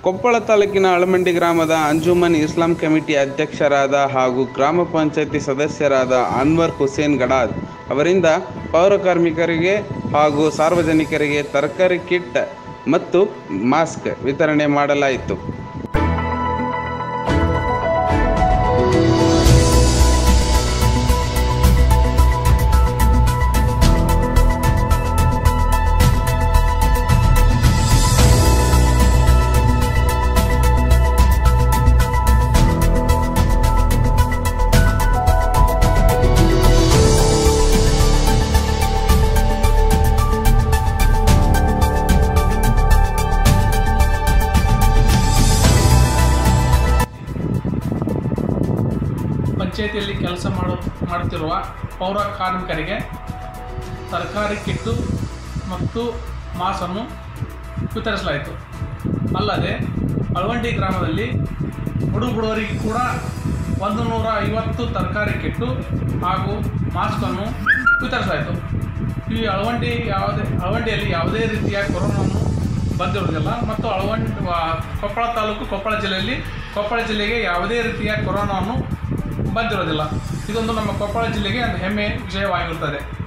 ಕೊಪ್ಪಳ ತಾಲೂಕಿನ ಅಳಮಂಡಿ ಗ್ರಾಮದ ಅಂಜುಮನ್ ಇಸ್ಲಾಂ ಕಮಿಟಿ ಅಧ್ಯಕ್ಷರಾದ ಹಾಗೂ ಗ್ರಾಮ ಪಂಚಾಯತಿ ಸದಸ್ಯರಾದ ಅನ್ವರ್ ಹುಸೇನ್ ಗಡಾದ್ ಅವರಿಂದ ಪೌರ ಕಾರ್ಮಿಕರಿಗೆ ಹಾಗೂ ಸಾರ್ವಜನಿಕರಿಗೆ ತರಕಾರಿ ಕಿಟ್ ಮತ್ತು ಮಾಸ್ಕ್ ವಿತರಣೆ ಮಾಡಲಾಯಿತು ಪಂಚಾಯತಿಯಲ್ಲಿ ಕೆಲಸ ಮಾಡು ಮಾಡುತ್ತಿರುವ ಪೌರ ಕಾರ್ಮಿಕರಿಗೆ ತರಕಾರಿ ಕಿಟ್ಟು ಮತ್ತು ಮಾಸನ್ನು ವಿತರಿಸಲಾಯಿತು ಅಲ್ಲದೆ ಅಳವಂಡಿ ಗ್ರಾಮದಲ್ಲಿ ಬಡು ಬಡವರಿಗೆ ಕೂಡ ಒಂದು ನೂರ ಐವತ್ತು ತರಕಾರಿ ಕಿಟ್ಟು ಹಾಗೂ ಮಾಸ್ಕನ್ನು ವಿತರಿಸಲಾಯಿತು ಈ ಅಳವಂಡಿ ಯಾವುದೇ ಅಳವಂಡಿಯಲ್ಲಿ ಯಾವುದೇ ರೀತಿಯ ಕೊರೋನಾವನ್ನು ಬಂದಿರುವುದಿಲ್ಲ ಮತ್ತು ಅಳವಂಡಿ ವ- ಕೊಪ್ಪಳ ತಾಲೂಕು ಕೊಪ್ಪಳ ಜಿಲ್ಲೆಯಲ್ಲಿ ಕೊಪ್ಪಳ ಜಿಲ್ಲೆಗೆ ಯಾವುದೇ ರೀತಿಯ ಕೊರೋನಾವನ್ನು ಬಂದಿರೋದಿಲ್ಲ ಇದೊಂದು ನಮ್ಮ ಕೊಪ್ಪಳ ಜಿಲ್ಲೆಗೆ ಒಂದು ಹೆಮ್ಮೆ ವಿಷಯವಾಗಿರುತ್ತದೆ